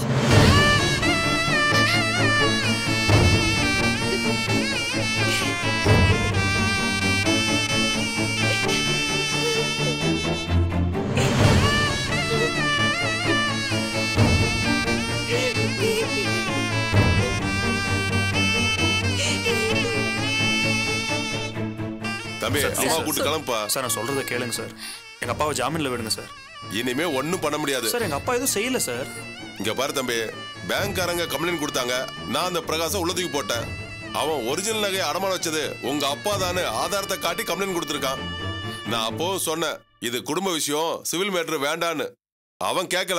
தம்பி அம்மா கூட்டு கிளம்புப்பா சார் நான் சொல்றதை கேளுங்க சார் எங்க அப்பாவை ஜாமீன்ல விடுங்க சார் இனிமே ஒண்ணும் பண்ண முடியாது சார் எங்க அப்பா எதுவும் செய்யல சார் இங்க பாரு தம்பி பேங்க்காரங்க கம்ப்ளைண்ட் கொடுத்தாங்க நான் அந்த பிரகாசம் உள்ள தூக்கி போட்டேன் அவன் ஒரிஜினல் நகையை அடமானம் வச்சது உங்க அப்பா தானே ஆதாரத்தை காட்டி கம்ப்ளைண்ட் கொடுத்துருக்கான் நான் அப்போவும் சொன்னேன் இது குடும்ப விஷயம் சிவில் மேட்ரு வேண்டான்னு அவன் கேட்கல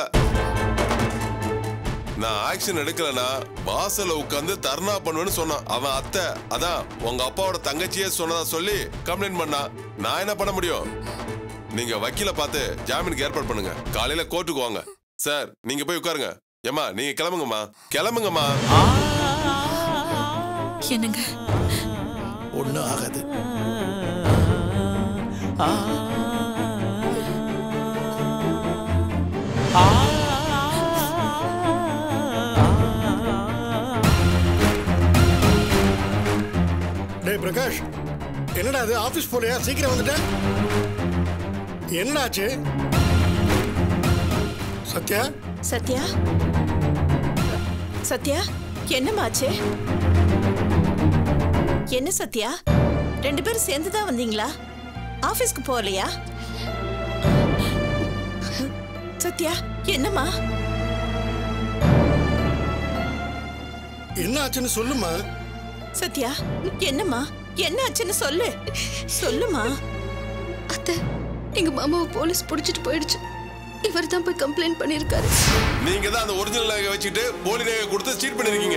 நான் ஆக்ஷன் எடுக்கலனா வாசல்ல உட்காந்து தர்ணா பண்ணுவேன்னு சொன்னான் அவன் அத்தை அதான் உங்க அப்பாவோட தங்கச்சியே சொன்னதா சொல்லி கம்ப்ளைண்ட் பண்ணா நான் என்ன பண்ண முடியும் நீங்க வக்கீல பார்த்து ஜாமீனுக்கு ஏற்பாடு பண்ணுங்க காலையில கோர்ட்டுக்கு வாங்க சார் நீங்க போய் உட்காருங்க ஏம்மா நீங்க கிளம்புங்கம்மா கிளம்புங்கம்மா என்னங்க ஒன்றும் ஆகாது டேய் பிரகாஷ் என்னடா அது ஆபீஸ் போலையா சீக்கிரம் வந்துட்ட என்னாச்சு சத்யா சத்யா சத்யா என்னமாச்சு என்ன சத்யா ரெண்டு பேரும் சேர்ந்து தான் வந்தீங்களா ஆபீஸ்க்கு போகலையா சத்யா என்னம்மா என்ன ஆச்சுன்னு சொல்லுமா சத்யா என்னம்மா என்ன ஆச்சுன்னு சொல்லு சொல்லுமா அத்தை எங்க மாமாவை போலீஸ் பிடிச்சிட்டு போயிடுச்சு இவர் தான் போய் கம்ப்ளைண்ட் பண்ணிருக்காரு நீங்க தான் அந்த ஒரிஜினல் நகை வச்சுட்டு போலி நகை கொடுத்து சீட் பண்ணிருக்கீங்க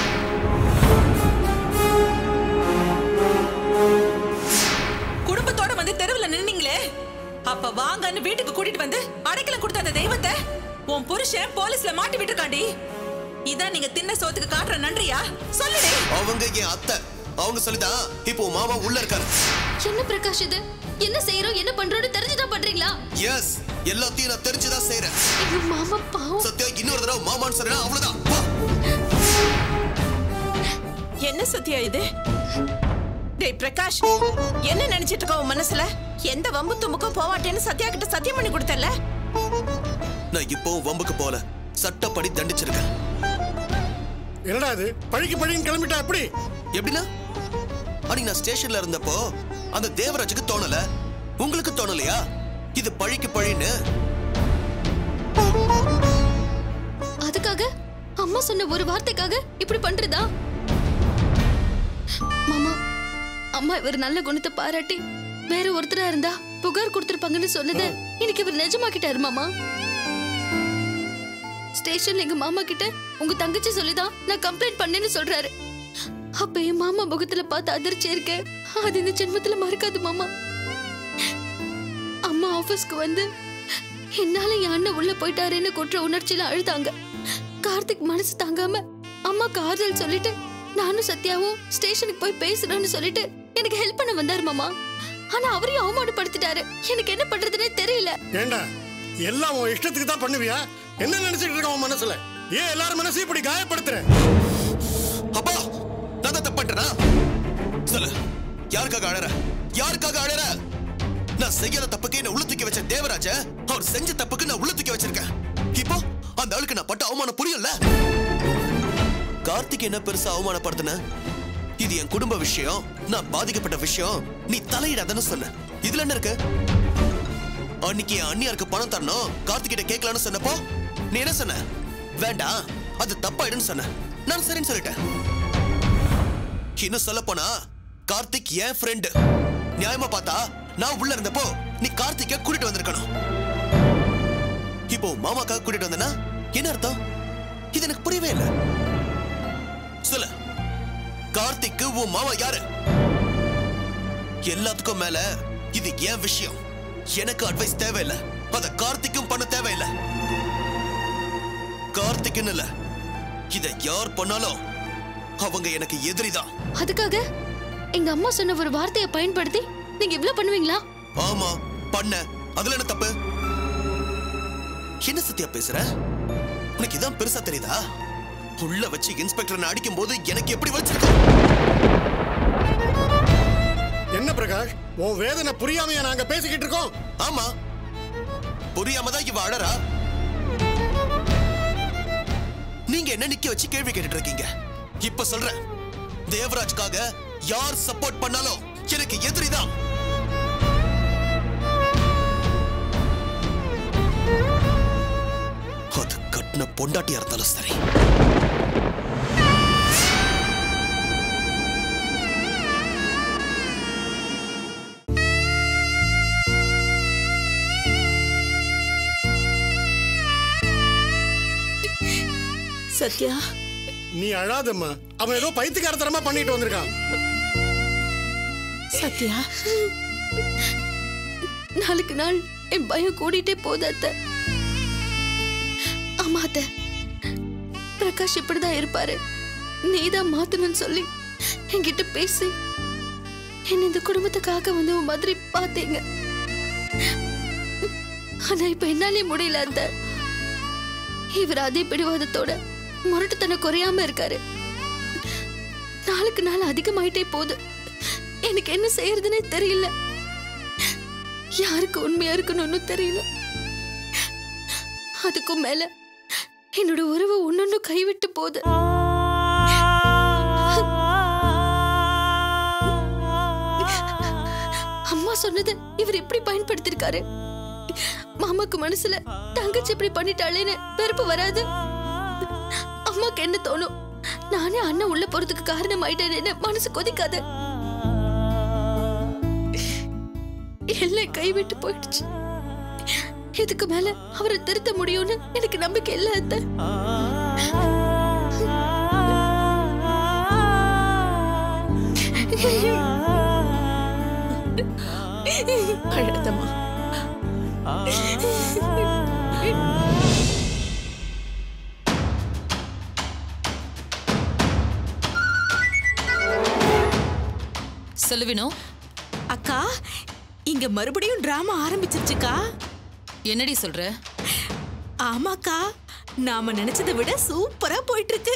குடும்பத்தோட வந்து தெருவுல நின்னீங்களே அப்ப வாங்கன்னு வீட்டுக்கு கூட்டிட்டு வந்து அடைக்கலம் கொடுத்த அந்த தெய்வத்தை உன் புருஷன் போலீஸ்ல மாட்டி விட்டுருக்காண்டி இதான் நீங்க தின்ன சோத்துக்கு காட்டுற நன்றியா சொல்லுடே அவங்க என் அத்தை அவங்க சொல்லிதான் இப்போ உன் மாமா உள்ள இருக்காரு என்ன பிரகாஷ் இது என்ன செய்யறோம் என்ன பண்றோம்னு தெரிஞ்சுதான் பண்றீங்களா எஸ் எல்லாத்தையும் நான் தெரிஞ்சுதான் செய்றேன் எங்க மாமா பாவம் சத்யா இன்னொரு தடவை மாமான்னு சொன்னா அவ்வளவுதான் வா என்ன சத்யா இது டேய் பிரகாஷ் என்ன நினைச்சிட்டு இருக்க உன் மனசுல எந்த வம்பு தும்புக்கும் போவாட்டேன்னு சத்யா கிட்ட சத்தியம் பண்ணி கொடுத்தல நான் இப்போ வம்புக்கு போல சட்டப்படி தண்டிச்சிருக்கேன் என்னடா இது பழிக்கு பழின்னு கிளம்பிட்டா எப்படி எப்படின்னா அன்னைக்கு நான் ஸ்டேஷன்ல இருந்தப்போ அந்த தேவராஜுக்கு தோணல உங்களுக்கு தோணலையா இது பழிக்கு பழின்னு அதுக்காக அம்மா சொன்ன ஒரு வார்த்தைக்காக இப்படி பண்றதா மாமா அம்மா இவர் நல்ல குணத்தை பாராட்டி வேற ஒருத்தரா இருந்தா புகார் கொடுத்திருப்பாங்கன்னு சொன்னது இன்னைக்கு இவர் நிஜமாக்கிட்டாரு மாமா ஸ்டேஷன்ல எங்க மாமா கிட்ட உங்க தங்கச்சி சொல்லிதான் நான் கம்ப்ளைண்ட் பண்ணேன்னு சொல்றாரு அப்ப என் மாமா முகத்துல பார்த்து அதிர்ச்சி இருக்கு அது இந்த ஜென்மத்துல மறக்காது மாமா அம்மா ஆபீஸ்க்கு வந்து என்னால என் அண்ணன் உள்ள போயிட்டாருன்னு குற்ற உணர்ச்சியில அழுதாங்க கார்த்திக் மனசு தாங்காம அம்மாக்கு ஆறுதல் சொல்லிட்டு நானும் சத்யாவும் ஸ்டேஷனுக்கு போய் பேசுறோம்னு சொல்லிட்டு எனக்கு ஹெல்ப் பண்ண வந்தாரு மாமா ஆனா அவரையும் அவமானப்படுத்திட்டாரு எனக்கு என்ன பண்றதுன்னே தெரியல ஏண்டா எல்லாம் உன் இஷ்டத்துக்கு தான் பண்ணுவியா என்ன நினைச்சிட்டு இருக்க உன் மனசுல ஏன் எல்லாரும் மனசையும் இப்படி காயப்படுத்துற அப்பா நான் தான் தப்பட்டனா சொல்லு யாருக்காக அழற யாருக்காக அழற நான் செய்யாத தப்புக்கு என்ன உள்ள தூக்கி வச்ச தேவராஜ அவர் செஞ்ச தப்புக்கு நான் உள்ள தூக்கி வச்சிருக்கேன் இப்போ அந்த ஆளுக்கு நான் பட்ட அவமானம் புரியல கார்த்திக் என்ன பெருசா அவமானப்படுத்தின இது என் குடும்ப விஷயம் நான் பாதிக்கப்பட்ட விஷயம் நீ தலையிடாதன்னு சொன்ன இதுல என்ன இருக்கு அன்னைக்கு என் அண்ணியாருக்கு பணம் தரணும் கார்த்திக் கிட்ட கேட்கலான்னு சொன்னப்போ நீ என்ன சொன்ன வேண்டாம் அது தப்பாயிடுன்னு சொன்ன நான் சரின்னு சொல்லிட்டேன் இன்னும் சொல்ல போனா கார்த்திக் என் ஃப்ரெண்டு நியாயமா பார்த்தா நான் உள்ள இருந்தப்போ நீ கார்த்திக்க கூட்டிட்டு வந்திருக்கணும் இப்போ மாமாக்காக கூட்டிட்டு வந்தனா என்ன அர்த்தம் இது எனக்கு புரியவே இல்லை சொல்லு கார்த்திக்கு உன் மாமா யாரு எல்லாத்துக்கும் மேல இது என் விஷயம் எனக்கு அட்வைஸ் தேவையில்லை அத கார்த்திக்கும் பண்ண தேவையில்லை கார்த்திக்னு இல்ல இத யார் பண்ணாலும் அவங்க எனக்கு எதிரிதான் அதுக்காக எங்க அம்மா சொன்ன ஒரு வார்த்தையை பயன்படுத்தி நீங்க இவ்ளோ பண்ணுவீங்களா ஆமா பண்ண அதுல என்ன தப்பு என்ன சத்தியா பேசுற உனக்கு இதான் பெருசா தெரியுதா உள்ள வச்சு இன்ஸ்பெக்டர் அடிக்கும் போது எனக்கு எப்படி வச்சிருக்க என்ன பிரகாஷ் உன் வேதனை புரியாமையா நாங்க பேசிக்கிட்டு இருக்கோம் ஆமா புரியாம தான் இவ அழறா நீங்க என்ன நிக்க வச்சு கேள்வி கேட்டுட்டு இருக்கீங்க இப்ப சொல்றேன் தேவராஜ்காக யார் சப்போர்ட் பண்ணாலும் எனக்கு எதிரிதான் அது கட்டின பொண்டாட்டியா இருந்தாலும் சரி சத்யா நீ அழாதம்மா அவன் ஏதோ பைத்தியக்காரத்தனமா பண்ணிட்டு வந்திருக்கான் சத்யா நாளுக்கு நாள் என் பயம் கூடிட்டே போகுது அத்தை ஆமா அத்தை பிரகாஷ் இப்படிதான் இருப்பாரு நீதான் மாத்தணும்னு சொல்லி என்கிட்ட பேசி என்ன இந்த குடும்பத்துக்காக வந்து உன் மாதிரி பாத்தீங்க ஆனா இப்ப என்னாலே முடியல அத்தை இவர் அதே பிடிவாதத்தோட முரட்டுத்தனம் குறையாம இருக்காரு நாளுக்கு நாள் அதிகமாயிட்டே போகுது எனக்கு என்ன செய்யறதுனே தெரியல யாருக்கு உண்மையா இருக்கணும்னு தெரியல அதுக்கும் மேல என்னோட உறவு ஒன்னொன்னு கைவிட்டு போகுது அம்மா சொன்னது இவர் எப்படி பயன்படுத்திருக்காரு மாமாக்கு மனசுல தங்கச்சி இப்படி பண்ணிட்டாளேன்னு வெறுப்பு வராது அம்மாக்கு என்ன தோணும் நானே அண்ணன் உள்ள போறதுக்கு காரணம் ஆயிட்டேன்னு மனசு கொதிக்காது எல்லாம் கைவிட்டு போயிடுச்சு இதுக்கு மேல அவரை திருத்த முடியும்னு எனக்கு நம்பிக்கை இல்ல அத்தை அழுதம்மா சொல்லுவினோ அக்கா இங்க மறுபடியும் டிராமா ஆரம்பிச்சிருச்சுக்கா என்னடி சொல்ற ஆமாக்கா நாம நினைச்சதை விட சூப்பரா போயிட்டு இருக்கு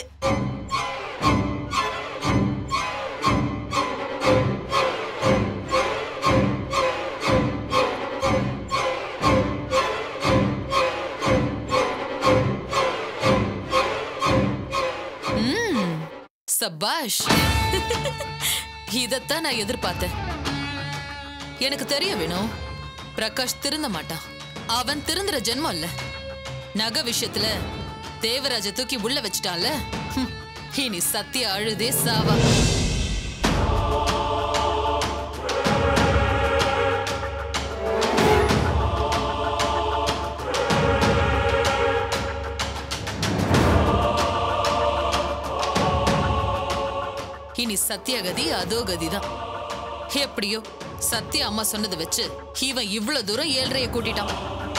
சபாஷ் இதத்தான் நான் எதிர்பார்த்தேன் எனக்கு தெரிய வேணும் பிரகாஷ் திருந்த மாட்டான் அவன் திருந்துற ஜென்மம் இல்ல நகை விஷயத்துல தேவராஜ தூக்கி உள்ள வச்சிட்டான்ல ஹம், இனி சத்திய அழுதே சாவா இனி சத்தியகதி அதோ கதிதான் எப்படியோ சத்யா அம்மா சொன்னதை வச்சு இவன் இவ்வளவு தூரம் ஏழ்றைய கூட்டிட்டான்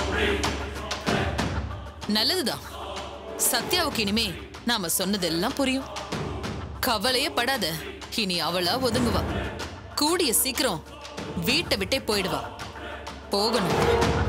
நல்லதுதான் சத்யாவுக்கு இனிமே நாம சொன்னதெல்லாம் புரியும் கவலையே படாத இனி அவளா ஒதுங்குவா கூடிய சீக்கிரம் வீட்டை விட்டே போயிடுவா போகணும்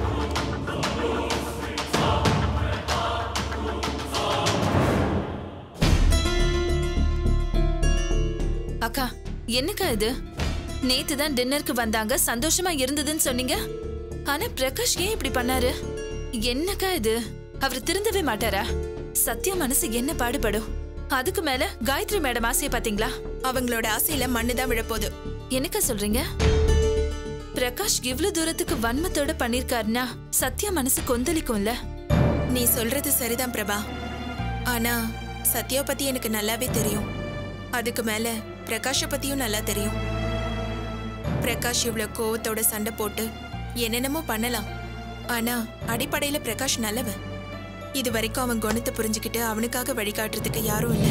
அக்கா என்னக்கா இது நேத்து தான் டின்னருக்கு வந்தாங்க சந்தோஷமா இருந்ததுன்னு சொன்னீங்க ஆனா பிரகாஷ் ஏன் இப்படி பண்ணாரு என்னக்கா இது அவர் திருந்தவே மாட்டாரா சத்யா மனசு என்ன பாடுபடும் அதுக்கு மேல காயத்ரி மேடம் ஆசைய பாத்தீங்களா அவங்களோட ஆசையில மண்ணு தான் விழப்போகுது என்னக்கா சொல்றீங்க பிரகாஷ் இவ்ளோ தூரத்துக்கு வன்மத்தோட பண்ணிருக்காருன்னா சத்யா மனசு கொந்தளிக்கும்ல நீ சொல்றது சரிதான் பிரபா ஆனா சத்யாவை பத்தி எனக்கு நல்லாவே தெரியும் அதுக்கு மேல பிரகாஷ பத்தியும் நல்லா தெரியும் பிரகாஷ் இவ்வளவு கோவத்தோட சண்டை போட்டு என்னென்னமோ பண்ணலாம் ஆனா அடிப்படையில பிரகாஷ் நல்லவன் இது வரைக்கும் அவன் குணத்தை புரிஞ்சுக்கிட்டு அவனுக்காக வழிகாட்டுறதுக்கு யாரும் இல்லை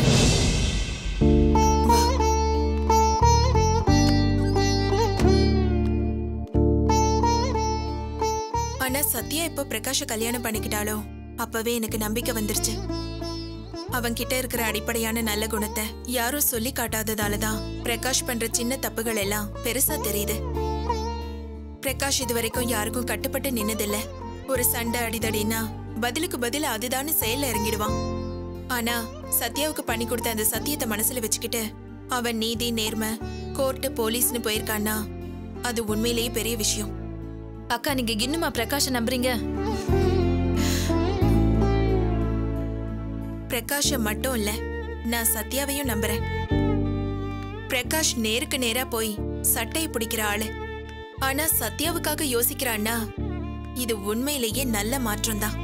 ஆனா சத்யா எப்போ பிரகாஷ கல்யாணம் பண்ணிக்கிட்டாளோ அப்பவே எனக்கு நம்பிக்கை வந்துருச்சு அவன் கிட்ட இருக்கிற அடிப்படையான நல்ல குணத்தை யாரும் சொல்லி காட்டாததால தான் பிரகாஷ் பண்ற சின்ன தப்புகள் எல்லாம் பெருசா தெரியுது பிரகாஷ் இது வரைக்கும் யாருக்கும் கட்டுப்பட்டு நின்னதில்ல ஒரு சண்டை அடிதடினா பதிலுக்கு பதில் அதுதான்னு செயல்ல இறங்கிடுவான் ஆனா சத்யாவுக்கு பண்ணி கொடுத்த அந்த சத்தியத்தை மனசுல வச்சுக்கிட்டு அவன் நீதி நேர்மை கோர்ட்டு போலீஸ்னு போயிருக்கான்னா அது உண்மையிலேயே பெரிய விஷயம் அக்கா நீங்க இன்னுமா பிரகாஷ நம்புறீங்க பிரகாஷ மட்டும் இல்ல நான் சத்யாவையும் நம்புறேன் பிரகாஷ் நேருக்கு நேரா போய் சட்டையை பிடிக்கிற ஆளு ஆனா சத்யாவுக்காக யோசிக்கிறான்னா இது உண்மையிலேயே நல்ல மாற்றம் தான்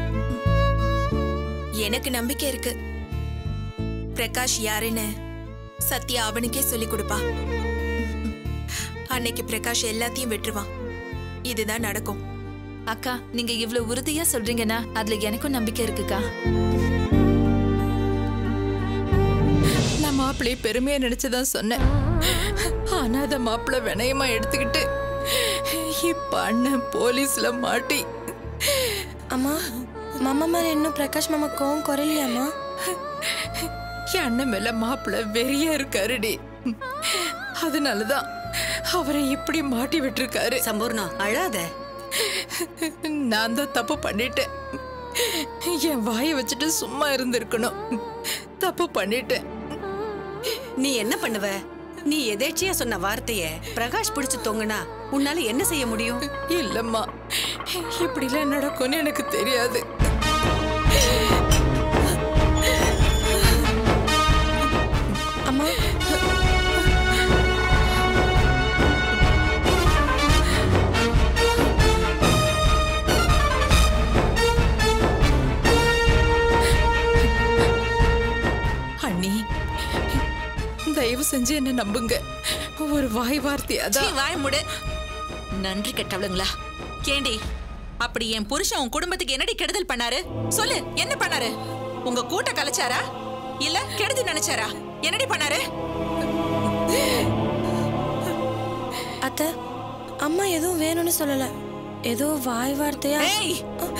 எனக்கு நம்பிக்கை இருக்கு பிரகாஷ் யாருன்னு சத்யா அவனுக்கே சொல்லி கொடுப்பா அன்னைக்கு பிரகாஷ் எல்லாத்தையும் விட்டுருவான் இதுதான் நடக்கும் அக்கா நீங்க இவ்ளோ உறுதியா சொல்றீங்கன்னா அதுல எனக்கும் நம்பிக்கை இருக்குக்கா நான் மாப்பிள்ளைய பெருமையா நினைச்சுதான் சொன்னேன் ஆனா அத மாப்பிள்ளை வினயமா எடுத்துக்கிட்டு இப்ப அண்ணன் போலீஸ்ல மாட்டி அம்மா மாமா மேல இன்னும் பிரகாஷ் மாமா கோவம் குறையலையாம்மா என் அண்ணன் மேல மாப்பிள்ளை வெறியா இருக்காருடி அதனாலதான் அவரை இப்படி மாட்டி விட்டுருக்காரு சம்பூர்ணா அழாத நான் தான் தப்பு பண்ணிட்டேன் என் வாயை வச்சுட்டு சும்மா இருந்திருக்கணும் தப்பு பண்ணிட்டேன் நீ என்ன பண்ணுவ நீ எதேச்சியா சொன்ன வார்த்தைய பிரகாஷ் பிடிச்சு தொங்குனா உன்னால என்ன செய்ய முடியும் இல்லம்மா இப்படிலாம் நடக்கும்னு எனக்கு தெரியாது அம்மா அண்ணி தயவு செஞ்சு என்ன நம்புங்க ஒரு வாய் வார்த்தையா சீ, வாய் மூடு நன்றி கெட்டவளுங்களா கேண்டி அப்படி என் புருஷன் உன் குடும்பத்துக்கு என்னடி கெடுதல் பண்ணாரு சொல்லு என்ன பண்ணாரு உங்க கூட்ட கலைச்சாரா இல்ல கெடுதி நினைச்சாரா என்னடி பண்ணாரு அத்தை அம்மா எதுவும் வேணும்னு சொல்லல ஏதோ வாய் வார்த்தையா ஏய்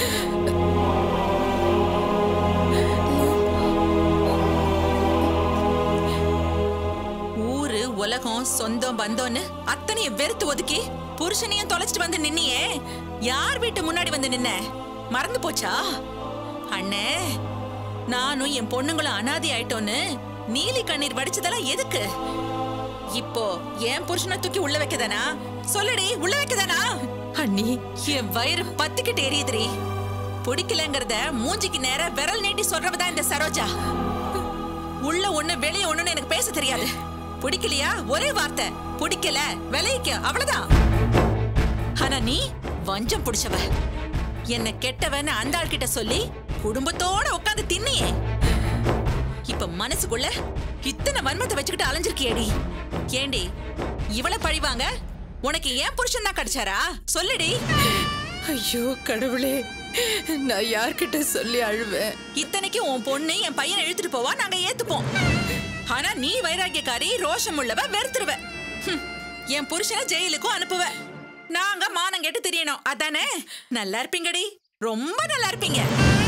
ஊரு உலகம் சொந்தம் பந்தம்னு அத்தனையும் வெறுத்து ஒதுக்கி புருஷனையும் தொலைச்சிட்டு வந்து நின்னியே யார் வீட்டு முன்னாடி வந்து நின்ன மறந்து போச்சா அண்ணே நானும் என் பொண்ணுங்களும் அனாதை ஆயிட்டோன்னு நீலி கண்ணீர் வடிச்சதெல்லாம் எதுக்கு இப்போ என் புருஷனை தூக்கி உள்ள வைக்கதானா சொல்லுடி உள்ள வைக்கதானா அண்ணி என் வயிறு பத்துக்கிட்டு எரியுதுரி பிடிக்கலங்கிறத மூஞ்சிக்கு நேரா விரல் நீட்டி சொல்றவதான் இந்த சரோஜா உள்ள ஒண்ணு வெளிய ஒண்ணுன்னு எனக்கு பேச தெரியாது பிடிக்கலையா ஒரே வார்த்தை பிடிக்கல விளைவிக்க அவ்வளவுதான் ஆனா நீ வஞ்சம் பிடிச்சவ என்ன கெட்டவன்னு அந்த ஆள் கிட்ட சொல்லி குடும்பத்தோட உட்காந்து தின்னியே இப்ப மனசுக்குள்ள இத்தனை வன்மத்தை வச்சுக்கிட்டு அலைஞ்சிருக்கியேடி ஏண்டி இவள பழிவாங்க உனக்கு ஏன் புருஷன் தான் கிடைச்சாரா சொல்லுடி ஐயோ கடவுளே நான் யார்கிட்ட சொல்லி அழுவேன் இத்தனைக்கு உன் பொண்ணு என் பையனை இழுத்துட்டு போவா நாங்க ஏத்துப்போம் ஆனா நீ வைராக்கியக்காரி ரோஷம் உள்ளவ வெறுத்துருவ ஹம், என் புருஷனை ஜெயிலுக்கும் அனுப்புவ நாங்க மானம் கெட்டு தெரியணும் அதானே நல்லா இருப்பீங்கடி ரொம்ப நல்லா இருப்பீங்க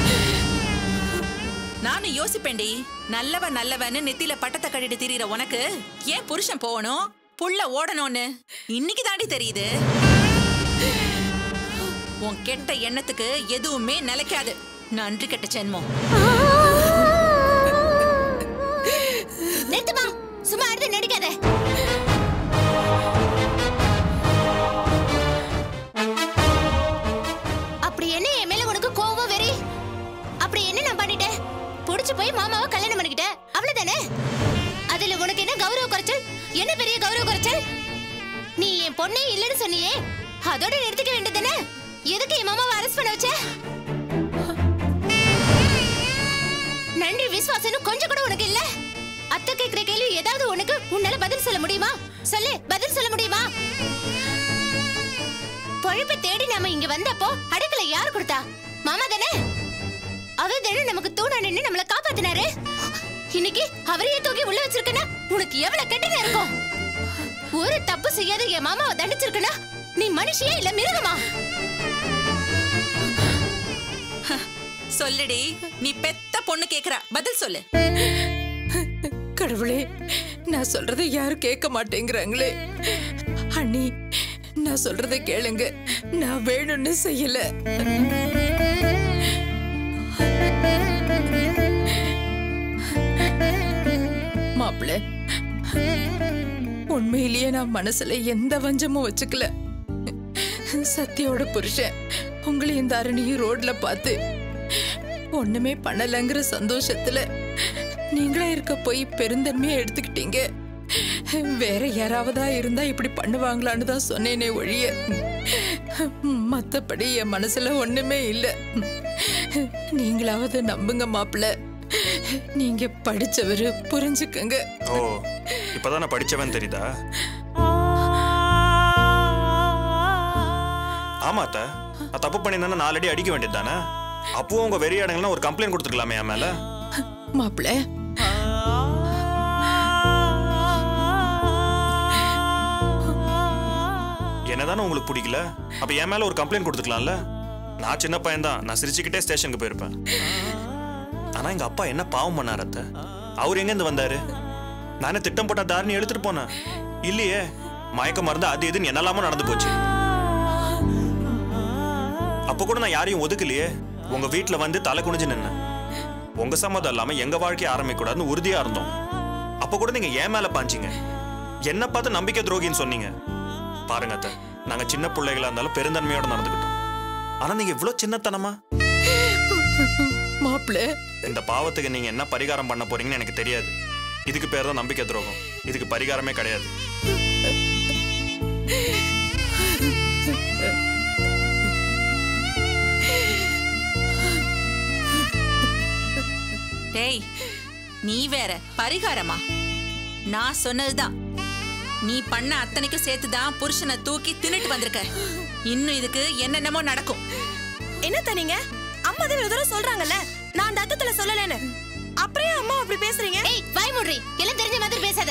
நானும் யோசிப்பேன்டி நல்லவ நல்லவன்னு நெத்தியில பட்டத்தை கட்டிட்டு திரியிற உனக்கு ஏன் புருஷன் போகணும் புள்ள ஓடணும்னு இன்னைக்கு தாண்டி தெரியுது உன் கெட்ட எண்ணத்துக்கு எதுவுமே நிலைக்காது நன்றி கெட்ட ஜென்மம் நிறுத்துமா சும்மா அடுத்து நடிக்காத அப்படி என்ன என் மேல உனக்கு கோவம் வெறி அப்படி என்ன நான் பண்ணிட்டேன் புடிச்சு போய் மாமாவை கல்யாணம் பண்ணிக்கிட்டேன் அவ்வளவுதானே அதுல உனக்கு என்ன கௌரவ குறைச்சல் என்ன பெரிய கௌரவ குறைச்சல் நீ என் பொண்ணே இல்லைன்னு சொன்னியே அதோட நிறுத்திக்க வேண்டியதுதானே எதுக்கு என் மாமாவை அரெஸ்ட் பண்ண வச்ச நன்றி விசுவாசம் கொஞ்சம் கூட உனக்கு இல்ல அத்தை கேக்குற கேள்வி ஏதாவது உனக்கு உன்னால பதில் சொல்ல முடியுமா சொல்லு பதில் சொல்ல முடியுமா பொழப்பை தேடி நாம இங்க வந்தப்போ அடுக்கல யார் கொடுத்தா மாமா தானே அவர் தானே நமக்கு தூணா நின்னு நம்மள காப்பாத்தினாரு இன்னைக்கு அவரையே தூக்கி உள்ள வச்சிருக்கனா உனக்கு எவ்வளவு கெட்டதா இருக்கும் ஒரு தப்பு செய்யாத என் மாமாவை தண்டிச்சிருக்கனா நீ மனுஷியா இல்ல மிருகமா சொல்லுடி நீ பெத்த பொண்ணு கேக்குறா பதில் சொல்லு கடவுளே நான் சொல்றதை யாரும் கேட்க மாட்டேங்கிறாங்களே அண்ணி நான் சொல்றதை கேளுங்க நான் வேணும்னு செய்யல மாப்பிள்ள உண்மையிலேயே நான் மனசுல எந்த வஞ்சமும் வச்சுக்கல சத்தியோட புருஷன் உங்களை இந்த அரணியும் ரோட்ல பார்த்து ஒண்ணுமே பண்ணலங்கிற சந்தோஷத்துல நீங்களா இருக்க போய் பெருந்தன்மையா எடுத்துக்கிட்டீங்க வேற யாராவதா இருந்தா இப்படி பண்ணுவாங்களான்னு தான் சொன்னேனே ஒழிய மத்தபடி என் மனசுல ஒண்ணுமே இல்ல நீங்களாவது நம்புங்க மாப்பிள்ள நீங்க படிச்சவரு புரிஞ்சுக்கங்க ஓ இப்பதான் நான் படிச்சவன் தெரியுதா ஆமா அத்த நான் தப்பு பண்ணியிருந்தேன்னா நாலடி அடிக்க வேண்டியது தானே அப்போ உங்க வெறி இடங்கள்லாம் ஒரு கம்ப்ளைண்ட் கொடுத்துருக்கலாமே என் மேல மாப்பிள்ள என்னதானே உங்களுக்கு பிடிக்கல அப்ப என் மேல ஒரு கம்ப்ளைண்ட் கொடுத்துக்கலாம்ல நான் சின்ன பையன் தான் நான் சிரிச்சுக்கிட்டே ஸ்டேஷனுக்கு போயிருப்பேன் ஆனா எங்க அப்பா என்ன பாவம் பண்ணார் அத்த அவர் எங்க இருந்து வந்தாரு நானே திட்டம் போட்ட தாரணி எடுத்துட்டு போனேன் இல்லையே மயக்க மருந்து அது இதுன்னு என்னெல்லாமோ நடந்து போச்சு அப்ப கூட நான் யாரையும் ஒதுக்கலையே உங்க வீட்டுல வந்து தலை குனிஞ்சு நின்னேன் உங்க சம்மதம் இல்லாம எங்க வாழ்க்கைய ஆரம்பிக்க கூடாதுன்னு உறுதியா இருந்தோம் அப்ப கூட நீங்க ஏன் மேல பாஞ்சீங்க என்ன பார்த்து நம்பிக்கை துரோகின்னு சொன்னீங்க பாருங்க அத்தை நாங்க சின்ன பிள்ளைகளா இருந்தாலும் பெருந்தன்மையோட நடந்துக்கிட்டோம் ஆனா நீங்க இவ்வளவு சின்னத்தனமா மாப்பிள்ள இந்த பாவத்துக்கு நீங்க என்ன பரிகாரம் பண்ண போறீங்கன்னு எனக்கு தெரியாது இதுக்கு பேர் தான் நம்பிக்கை துரோகம் இதுக்கு பரிகாரமே கிடையாது டேய் நீ வேற பரிகாரமா நான் சொன்னதுதான் நீ பண்ண அத்தனைக்கும் சேர்த்துதான் புருஷனை தூக்கி தின்னுட்டு வந்திருக்க இன்னும் இதுக்கு என்னென்னமோ நடக்கும் என்ன தனிங்க அம்மா தான் தடவை சொல்றாங்கல்ல நான் அந்த அர்த்தத்துல சொல்லலன்னு அப்புறம் ஏன் அம்மா அப்படி பேசுறீங்க ஏய் வாய் மூடுறி எல்லாம் தெரிஞ்ச மாதிரி பேசாத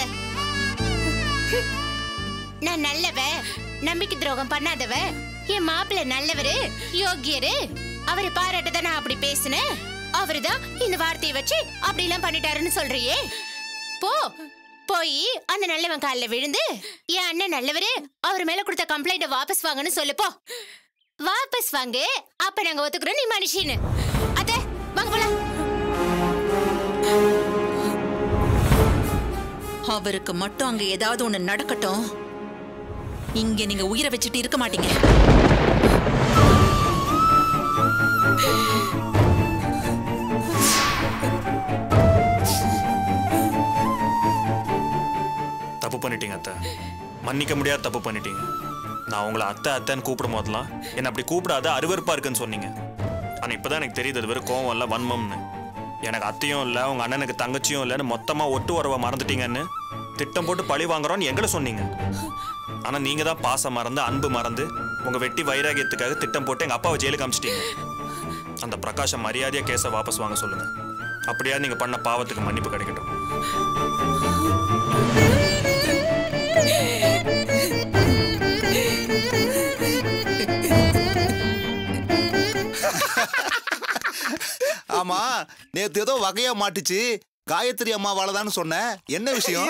நான் நல்லவ நம்பிக்கை துரோகம் பண்ணாதவ என் மாப்பிள்ளை நல்லவரு யோகியரு அவரை பாராட்ட நான் அப்படி பேசினேன் அவருதான் இந்த வார்த்தையை வச்சு அப்படி எல்லாம் பண்ணிட்டாருன்னு சொல்றியே போ போய் அந்த நல்லவன் கால்ல விழுந்து என் அண்ணன் நல்லவரு அவர் மேல கொடுத்த கம்ப்ளைண்ட வாபஸ் வாங்கன்னு சொல்லு போ வாபஸ் வாங்கு அப்ப நாங்க ஒத்துக்கிறோம் நீ மனுஷின்னு அத வாங்க போலாம் அவருக்கு மட்டும் அங்க ஏதாவது ஒண்ணு நடக்கட்டும் இங்க நீங்க உயிரை வச்சுட்டு இருக்க மாட்டீங்க பண்ணிட்டீங்க அத்தை மன்னிக்க முடியாத தப்பு பண்ணிட்டீங்க நான் உங்களை அத்தை அத்தைன்னு கூப்பிடும் போதெல்லாம் என்னை அப்படி கூப்பிடாத அருவருப்பா இருக்குன்னு சொன்னீங்க ஆனால் இப்போதான் எனக்கு தெரியுது அது வெறும் கோவம் இல்லை வன்மம்னு எனக்கு அத்தையும் இல்லை உங்கள் அண்ணனுக்கு தங்கச்சியும் இல்லைன்னு மொத்தமாக ஒட்டு உறவை மறந்துட்டீங்கன்னு திட்டம் போட்டு பழி வாங்குறோன்னு எங்களை சொன்னீங்க ஆனால் நீங்கள் தான் பாசம் மறந்து அன்பு மறந்து உங்கள் வெட்டி வைராகியத்துக்காக திட்டம் போட்டு எங்கள் அப்பாவை ஜெயிலுக்கு அமிச்சிட்டீங்க அந்த பிரகாஷை மரியாதையாக கேஸை வாபஸ் வாங்க சொல்லுங்க அப்படியா நீங்கள் பண்ண பாவத்துக்கு மன்னிப்பு கிடைக்கட்டும் ஆமா நேத்து ஏதோ வகையா மாட்டுச்சு காயத்ரி அம்மாவால தான் சொன்னேன் என்ன விஷயம்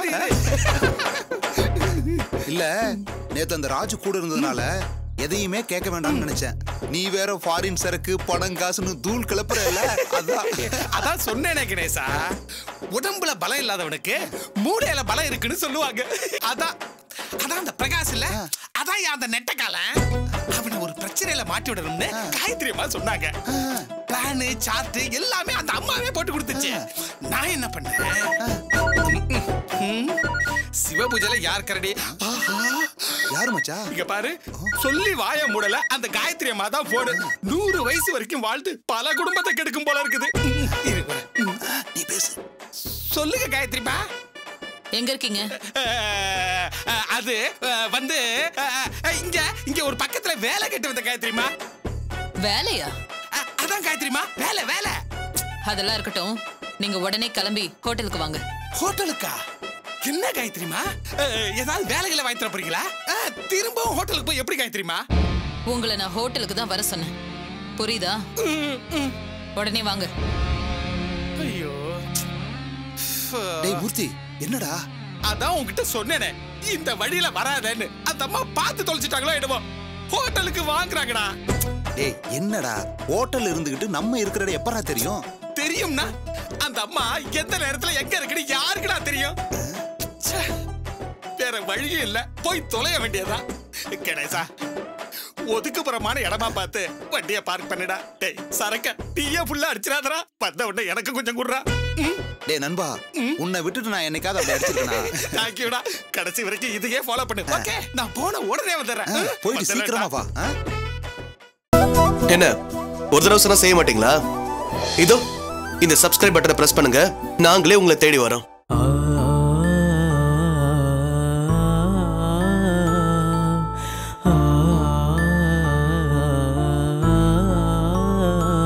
இல்ல நேத்து அந்த ராஜு கூட இருந்ததுனால எதையுமே கேட்க வேண்டாம்னு நினைச்சேன் நீ வேற ஃபாரின் சரக்கு பணம் காசுன்னு தூள் கிளப்புறல அதான் அதான் சொன்னேனே கணேசா உடம்புல பலம் இல்லாதவனுக்கு மூளையில பலம் இருக்குன்னு சொல்லுவாங்க அதான் அதான் அந்த பிரகாஷ் இல்ல அதான் என் அந்த நெட்டக்காலன் அவனை ஒரு பிரச்சனையில மாட்டி விடணும்னு காயத்ரி அம்மா சொன்னாங்க பிளானு சார்ட் எல்லாமே அந்த அம்மாவே போட்டு கொடுத்துச்சு நான் என்ன பண்ணேன் ம், சிவபூஜையில யார் கரடி யாரு மச்சா இங்க பாரு சொல்லி வாய மூடல அந்த காயத்ரி அம்மா தான் போடு நூறு வயசு வரைக்கும் வாழ்ந்து பல குடும்பத்தை கெடுக்கும் போல இருக்குது ம், இரு பாரு. ம், நீ பேசு சொல்லுங்க காயத்ரிமா எங்க இருக்கீங்க அஹ், அஹ், அது அஹ், வந்து அஹ், அஹ், இங்க இங்க ஒரு பக்கத்துல வேலை கட்டு வந்த காயத்ரிமா வேலையா அஹ், அதான் காயத்ரிமா வேலை வேலை அதெல்லாம் இருக்கட்டும் நீங்க உடனே கிளம்பி ஹோட்டலுக்கு வாங்க ஹோட்டலுக்கா என்ன காயத்ரிமா அஹ், ஏதாவது வேலைகளை வாங்கி தர போறீங்களா அஹ், திரும்பவும் ஹோட்டலுக்கு போய் எப்படி காயத்ரிமா உங்களை நான் ஹோட்டலுக்கு தான் வர சொன்னேன் புரியுதா உடனே வாங்க ஐயோ டேய் மூர்த்தி என்னடா அதான் உன்கிட்ட சொன்னேனே இந்த வழியில வராதேன்னு அந்த அம்மா பார்த்து தொலைச்சிட்டாங்களோ என்னமோ ஹோட்டலுக்கு வாங்குறாங்கடா டேய் என்னடா ஹோட்டல் இருந்துகிட்டு நம்ம இருக்கிற இடம் எப்பரா தெரியும் தெரியும்னா அந்த அம்மா எந்த நேரத்துல எங்க இருக்குன்னு யாருக்குடா தெரியும் ச்சே, வேற வழியும் இல்ல போய் தொலைய வேண்டியதா கணேசா ஒதுக்குப்புறமான இடமா பார்த்து வண்டிய பார்க் பண்ணுடா டேய் சரக்க டீய ஃபுல்லா அடிச்சிடாதடா வந்த உடனே எனக்கு கொஞ்சம் குடுறா டேய் நண்பா உன்னை விட்டுட்டு நான் என்னைக்காவது அப்படி அடிச்சிருக்கேனா தேங்க்யூடா கடைசி வரைக்கும் இதையே ஃபாலோ பண்ணு ஓகே நான் போன உடனே வந்துடுறேன் போயிட்டு வந்துடுறேன்டா. சீக்கிரமா வா ஆ? என்ன ஒரு தடவை சொன்னா செய்ய மாட்டீங்களா இதோ இந்த சப்ஸ்கிரைப் பட்டனை பிரஸ் பண்ணுங்க நாங்களே உங்களை தேடி வரோம்